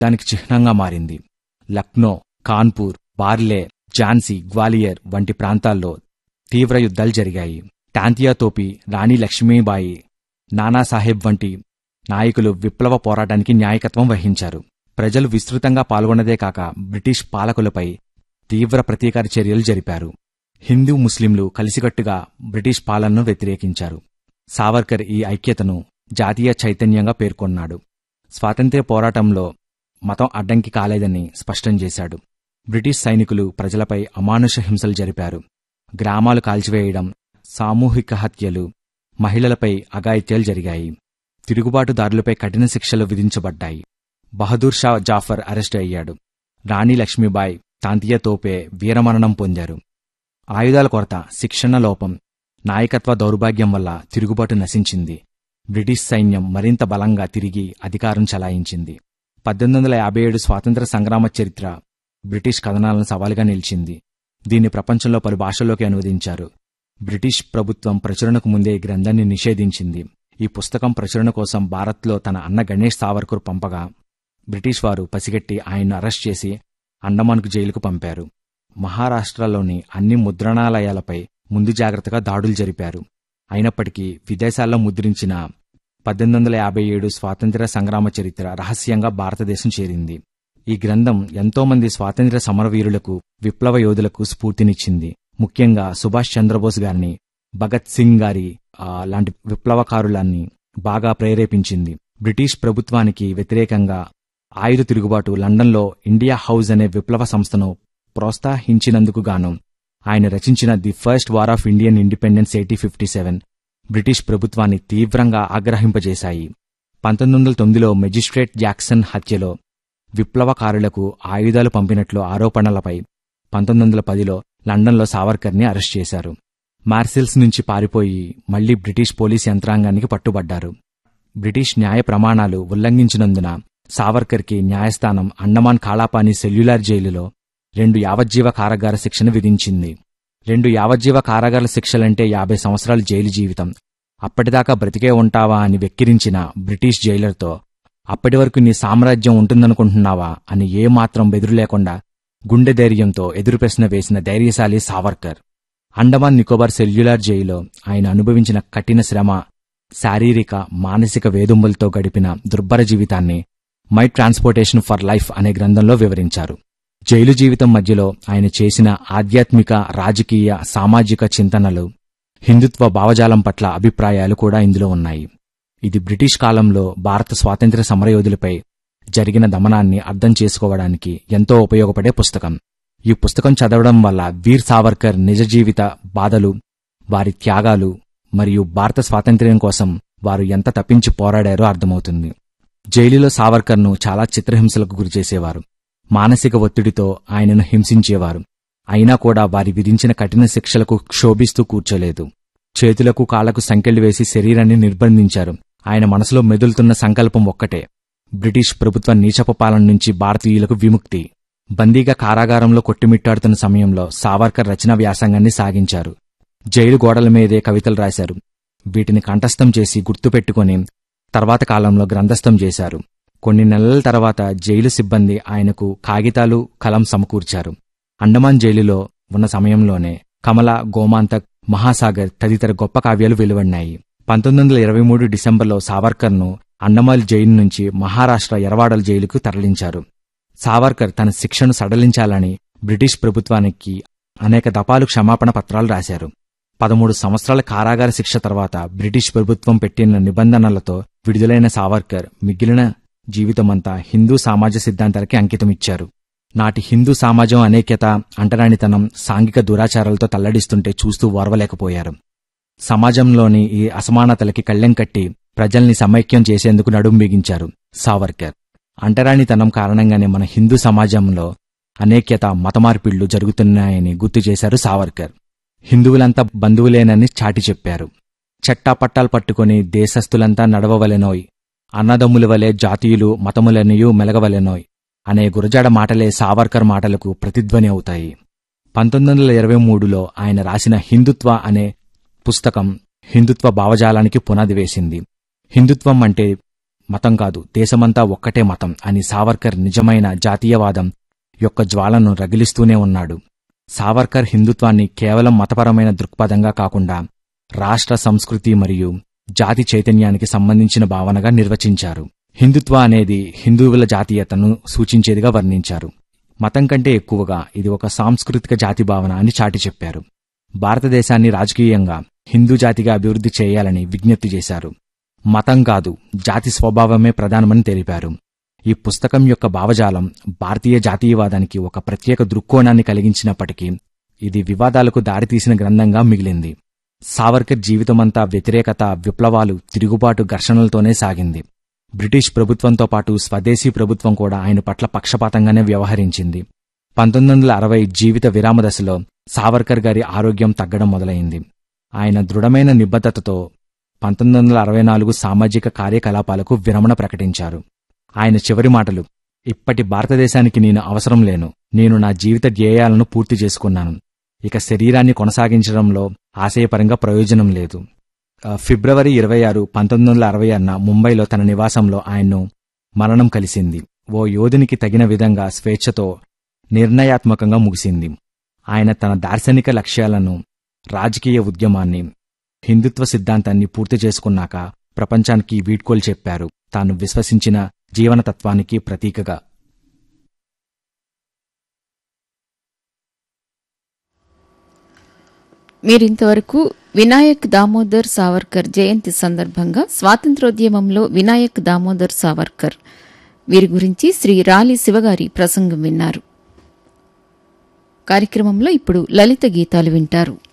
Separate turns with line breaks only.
దానికి చిహ్నంగా మారింది లక్నో కాన్పూర్ బార్లే ఝాన్సీ గ్వాలియర్ వంటి ప్రాంతాల్లో తీవ్ర యుద్ధాలు జరిగాయి టాంతియా తోపి రాణి లక్ష్మీబాయి నానాసాహెబ్ వంటి నాయకులు విప్లవ పోరాటానికి న్యాయకత్వం వహించారు ప్రజలు విస్తృతంగా పాల్గొన్నదే కాక బ్రిటిష్ పాలకులపై తీవ్ర ప్రతీకార చర్యలు జరిపారు హిందూ ముస్లింలు కలిసికట్టుగా బ్రిటిష్ పాలనను వ్యతిరేకించారు సావర్కర్ ఈ ఐక్యతను జాతీయ చైతన్యంగా పేర్కొన్నాడు స్వాతంత్ర్య పోరాటంలో మతం అడ్డంకి కాలేదని స్పష్టం చేశాడు బ్రిటిష్ సైనికులు ప్రజలపై అమానుష హింసలు జరిపారు గ్రామాలు కాల్చివేయడం సామూహిక హత్యలు మహిళలపై అఘాయిత్యాలు జరిగాయి తిరుగుబాటుదారులపై కఠిన శిక్షలు విధించబడ్డాయి బహదూర్ షా జాఫర్ అరెస్టు అయ్యాడు రాణి లక్ష్మీబాయి తాంతియా తోపే వీరమరణం పొందారు ఆయుధాల కొరత శిక్షణ లోపం నాయకత్వ దౌర్భాగ్యం వల్ల తిరుగుబాటు నశించింది బ్రిటిష్ సైన్యం మరింత బలంగా తిరిగి అధికారం చలాయించింది పద్దెనిమిది వందల యాభై ఏడు స్వాతంత్ర సంగ్రామ చరిత్ర బ్రిటిష్ కథనాలను సవాలుగా నిలిచింది దీన్ని ప్రపంచంలో పలు భాషల్లోకి అనువదించారు బ్రిటిష్ ప్రభుత్వం ప్రచురణకు ముందే ఈ గ్రంథాన్ని నిషేధించింది ఈ పుస్తకం ప్రచురణ కోసం భారత్లో తన అన్న గణేష్ సావర్కర్ పంపగా బ్రిటిష్ వారు పసిగట్టి ఆయన్ను అరెస్ట్ చేసి అండమాన్కు జైలుకు పంపారు మహారాష్ట్రలోని అన్ని ముద్రణాలయాలపై ముందు జాగ్రత్తగా దాడులు జరిపారు అయినప్పటికీ విదేశాల్లో ముద్రించిన పద్దెనిమిది వందల యాభై ఏడు స్వాతంత్ర్య సంగ్రామ చరిత్ర రహస్యంగా భారతదేశం చేరింది ఈ గ్రంథం ఎంతోమంది స్వాతంత్ర్య సమరవీరులకు విప్లవ యోధులకు స్ఫూర్తినిచ్చింది ముఖ్యంగా సుభాష్ చంద్రబోస్ గారిని భగత్ సింగ్ గారి ఆ, లాంటి విప్లవకారులన్నీ బాగా ప్రేరేపించింది బ్రిటిష్ ప్రభుత్వానికి వ్యతిరేకంగా ఆయుధ తిరుగుబాటు లండన్లో ఇండియా హౌస్ అనే విప్లవ సంస్థను ప్రోత్సహించినందుకు గాను ఆయన రచించిన the first war of Indian independence eighty fifty seven British ప్రభుత్వాన్ని తీవ్రంగా ఆగ్రహింపజేశాయి పంతొమ్మిది వందల తొమ్మిదిలో మెజిస్ట్రేట్ జాక్సన్ హత్యలో విప్లవకారులకు ఆయుధాలు పంపినట్లు ఆరోపణలపై పంతొమ్మిది వందల పదిలో లండన్లో సావర్కర్ని అరెస్ట్ చేశారు మార్సిల్స్ నుంచి పారిపోయి మళ్లీ బ్రిటిష్ పోలీస్ యంత్రాంగానికి పట్టుబడ్డారు బ్రిటిష్ న్యాయ ప్రమాణాలు ఉల్లంఘించినందున సావర్కర్కి న్యాయస్థానం అండమాన్ కాళాపాని సెల్యులార్ జైలులో రెండు యావజ్జీవ కారాగార శిక్షను విధించింది రెండు యావజ్జీవ కారాగార శిక్షలంటే యాభై సంవత్సరాల జైలు జీవితం అప్పటిదాకా బ్రతికే ఉంటావా అని వెక్కిరించిన బ్రిటిష్ జైలర్తో అప్పటి వరకు నీ సామ్రాజ్యం ఉంటుందనుకుంటున్నావా అని ఏమాత్రం బెదురు లేకుండా గుండె ధైర్యంతో ఎదురు ప్రశ్న వేసిన ధైర్యశాలి సావర్కర్ అండమాన్ నికోబార్ సెల్యులార్ జైల్లో ఆయన అనుభవించిన కఠిన శ్రమ శారీరక మానసిక వేధింపులతో గడిపిన దుర్భర జీవితాన్ని మై ట్రాన్స్పోర్టేషన్ ఫర్ లైఫ్ అనే గ్రంథంలో వివరించారు జైలు జీవితం మధ్యలో ఆయన చేసిన ఆధ్యాత్మిక రాజకీయ సామాజిక చింతనలు హిందుత్వ భావజాలం పట్ల అభిప్రాయాలు కూడా ఇందులో ఉన్నాయి ఇది బ్రిటిష్ కాలంలో భారత స్వాతంత్ర్య సమరయోధులపై జరిగిన దమనాన్ని అర్థం చేసుకోవడానికి ఎంతో ఉపయోగపడే పుస్తకం ఈ పుస్తకం చదవడం వల్ల వీర్ సావర్కర్ నిజ జీవిత బాధలు వారి త్యాగాలు మరియు భారత స్వాతంత్ర్యం కోసం వారు ఎంత తప్పించి పోరాడారో అర్థమవుతుంది జైలులో సావర్కర్ను చాలా చిత్రహింసలకు గురిచేసేవారు మానసిక ఒత్తిడితో ఆయనను హింసించేవారు అయినా కూడా వారి విధించిన కఠిన శిక్షలకు క్షోభిస్తూ కూర్చోలేదు చేతులకు కాళ్లకు సంకెళ్లు వేసి శరీరాన్ని నిర్బంధించారు ఆయన మనసులో మెదులుతున్న సంకల్పం ఒక్కటే బ్రిటిష్ ప్రభుత్వ నీచపు పాలన నుంచి భారతీయులకు విముక్తి బందీగా కారాగారంలో కొట్టిమిట్టాడుతున్న సమయంలో సావర్కర్ రచనా వ్యాసంగాన్ని సాగించారు జైలు గోడల మీదే కవితలు రాశారు వీటిని కంఠస్థం చేసి గుర్తుపెట్టుకుని తర్వాత కాలంలో గ్రంథస్థం చేశారు కొన్ని నెలల తర్వాత జైలు సిబ్బంది ఆయనకు కాగితాలు కలం సమకూర్చారు అండమాన్ జైలులో ఉన్న సమయంలోనే కమల గోమాంతక్ మహాసాగర్ తదితర గొప్ప కావ్యాలు వెలువడినాయి పంతొమ్మిది వందల ఇరవై మూడు డిసెంబర్లో సావర్కర్ను అండమాన్ జైలు నుంచి మహారాష్ట్ర ఎరవాడల జైలుకు తరలించారు సావర్కర్ తన శిక్షను సడలించాలని బ్రిటిష్ ప్రభుత్వానికి అనేక దఫాలు క్షమాపణ పత్రాలు రాశారు పదమూడు సంవత్సరాల కారాగార శిక్ష తర్వాత బ్రిటిష్ ప్రభుత్వం పెట్టిన నిబంధనలతో విడుదలైన సావర్కర్ మిగిలిన జీవితమంతా హిందూ సమాజ సిద్ధాంతాలకి అంకితమిచ్చారు నాటి హిందూ సమాజం అనేక్యత అంటరానితనం సాంఘిక దురాచారాలతో తల్లడిస్తుంటే చూస్తూ ఓర్వలేకపోయారు సమాజంలోని ఈ అసమానతలకి కళ్ళెం కట్టి ప్రజల్ని సమైక్యం చేసేందుకు నడుం బిగించారు సావర్కర్ అంటరానితనం కారణంగానే మన హిందూ సమాజంలో అనేక్యత మతమార్పిళ్లు జరుగుతున్నాయని గుర్తు చేశారు సావర్కర్ హిందువులంతా బంధువులేనని చాటి చెప్పారు చట్టాపట్టాలు పట్టుకుని దేశస్థులంతా నడవవలెనోయ్ అన్నదమ్ముల వలె జాతీయులు మతములనియూ మెలగవలెనోయ్ అనే గురజాడ మాటలే సావర్కర్ మాటలకు ప్రతిధ్వని అవుతాయి పంతొమ్మిది వందల ఇరవై మూడులో ఆయన రాసిన హిందుత్వ అనే పుస్తకం హిందుత్వ భావజాలానికి పునాది వేసింది హిందుత్వం అంటే మతం కాదు దేశమంతా ఒక్కటే మతం అని సావర్కర్ నిజమైన జాతీయవాదం యొక్క జ్వాలను రగిలిస్తూనే ఉన్నాడు సావర్కర్ హిందుత్వాన్ని కేవలం మతపరమైన దృక్పథంగా కాకుండా రాష్ట్ర సంస్కృతి మరియు జాతి చైతన్యానికి సంబంధించిన భావనగా నిర్వచించారు హిందుత్వ అనేది హిందువుల జాతీయతను సూచించేదిగా వర్ణించారు మతం కంటే ఎక్కువగా ఇది ఒక సాంస్కృతిక జాతి భావన అని చాటి చెప్పారు భారతదేశాన్ని రాజకీయంగా హిందూ జాతిగా అభివృద్ధి చేయాలని విజ్ఞప్తి చేశారు మతం కాదు జాతి స్వభావమే ప్రధానమని తెలిపారు ఈ పుస్తకం యొక్క భావజాలం భారతీయ జాతీయవాదానికి ఒక ప్రత్యేక దృక్కోణాన్ని కలిగించినప్పటికీ ఇది వివాదాలకు దారితీసిన గ్రంథంగా మిగిలింది సావర్కర్ జీవితమంతా వ్యతిరేకత విప్లవాలు తిరుగుబాటు ఘర్షణలతోనే సాగింది బ్రిటిష్ ప్రభుత్వంతో పాటు స్వదేశీ ప్రభుత్వం కూడా ఆయన పట్ల పక్షపాతంగానే వ్యవహరించింది పంతొమ్మిది వందల అరవై జీవిత విరామ దశలో సావర్కర్ గారి ఆరోగ్యం తగ్గడం మొదలైంది ఆయన దృఢమైన నిబద్ధతతో పంతొమ్మిది వందల అరవై నాలుగు సామాజిక కార్యకలాపాలకు విరమణ ప్రకటించారు ఆయన చివరి మాటలు ఇప్పటి భారతదేశానికి నేను అవసరం లేను నేను నా జీవిత ధ్యేయాలను పూర్తి చేసుకున్నాను ఇక శరీరాన్ని కొనసాగించడంలో ఆశయపరంగా ప్రయోజనం లేదు ఆ, ఫిబ్రవరి ఇరవై ఆరు పంతొమ్మిది వందల అరవై ఆరున ముంబైలో తన నివాసంలో ఆయన్ను మరణం కలిసింది ఓ యోధునికి తగిన విధంగా స్వేచ్ఛతో నిర్ణయాత్మకంగా ముగిసింది ఆయన తన దార్శనిక లక్ష్యాలను రాజకీయ ఉద్యమాన్ని హిందుత్వ సిద్ధాంతాన్ని పూర్తి చేసుకున్నాక ప్రపంచానికి వీడ్కోలు చెప్పారు తాను విశ్వసించిన జీవనతత్వానికి ప్రతీకగా
మీరింతవరకు వినాయక్ దామోదర్ సావర్కర్ జయంతి సందర్భంగా స్వాతంత్రోద్యమంలో వినాయక్ దామోదర్ సావర్కర్ వీరి గురించి శ్రీ రాలి శివగారి ప్రసంగం విన్నారు కార్యక్రమంలో ఇప్పుడు లలిత గీతాలు వింటారు